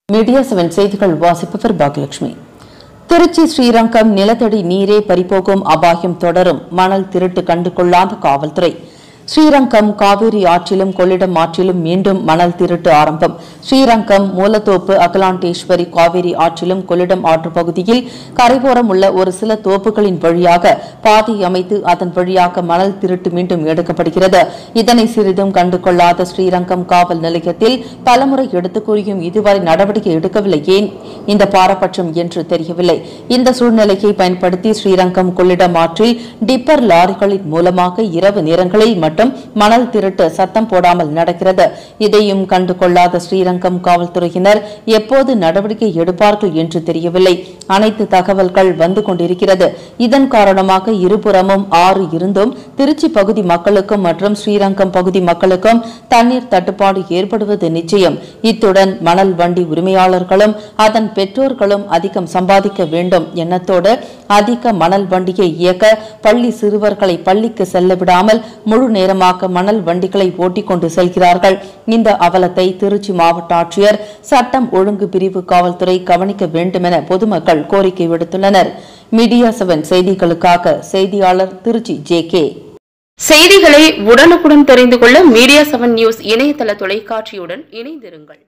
media seven செய்திகள் வாசிப்பவர் பாக்யலட்சுமி திருச்சி ஸ்ரீரங்கம் நிலத்தடி நீரே பறிபோகும் அபாயம் தொடரும் மணல் திருட்டு கண்டு கொள்ளாத காவல்துறை ஸ்ரீரங்கம் காவிரி ஆற்றிலும் கொள்ளிடம் ஆற்றிலும் மீண்டும் மணல் திருட்டு ஆரம்பம் ஸ்ரீரங்கம் மூலத்தோப்பு அகலாண்டேஸ்வரி காவிரி ஆற்றிலும் கொள்ளிடம் ஆற்று பகுதியில் கரைபோரம் உள்ள ஒரு சில தோப்புகளின் வழியாக பாதை அமைத்து அதன் வழியாக மணல் திருட்டு மீண்டும் எடுக்கப்படுகிறது இதனை சிறிதும் கண்டு கொள்ளாத ஸ்ரீரங்கம் காவல் நிலையத்தில் பலமுறை எடுத்துக் கூறியும் இதுவரை நடவடிக்கை எடுக்கவில்லை ஏன் இந்த பாரபட்சம் என்று தெரியவில்லை இந்த சூழ்நிலையை பயன்படுத்தி ஸ்ரீரங்கம் கொள்ளிடம் ஆற்றில் டிப்பர் லாரிகளின் மூலமாக இரவு நேரங்களில் மட்டும் மணல் திருட்டு சத்தம் போடாமல் நடக்கிறது இதையும் கண்டு கொள்ளாத ஸ்ரீரங்கம் காவல்துறையினர் எப்போது நடவடிக்கை எடுப்பார்கள் என்று தெரியவில்லை அனைத்து தகவல்கள் வந்து கொண்டிருக்கிறது இதன் காரணமாக இருபுறமும் ஆறு இருந்தும் திருச்சி பகுதி மக்களுக்கும் மற்றும் ஸ்ரீரங்கம் பகுதி மக்களுக்கும் தண்ணீர் தட்டுப்பாடு ஏற்படுவது நிச்சயம் இத்துடன் மணல் வண்டி உரிமையாளர்களும் அதன் பெற்றோர்களும் அதிகம் சம்பாதிக்க வேண்டும் எண்ணத்தோடு அதிக மணல் வண்டியை இயக்க பள்ளி சிறுவர்களை பள்ளிக்கு செல்ல விடாமல் முழு நேரமாக மணல் வண்டிகளை ஓட்டிக் கொண்டு செல்கிறார்கள் இந்த அவலத்தை திருச்சி மாவட்ட ஆட்சியர் சட்டம் ஒழுங்கு பிரிவு காவல்துறை கவனிக்க வேண்டுமென பொதுமக்கள் கோரிக்கை விடுத்துள்ளனர் மீடியா செவன் செய்திகளுக்காக செய்தியாளர் திருச்சி ஜே கே செய்திகளை உடனுக்குடன் தெரிந்து கொள்ள மீடியா செவன் நியூஸ் இணையதள தொலைக்காட்சியுடன் இணைந்திருங்கள்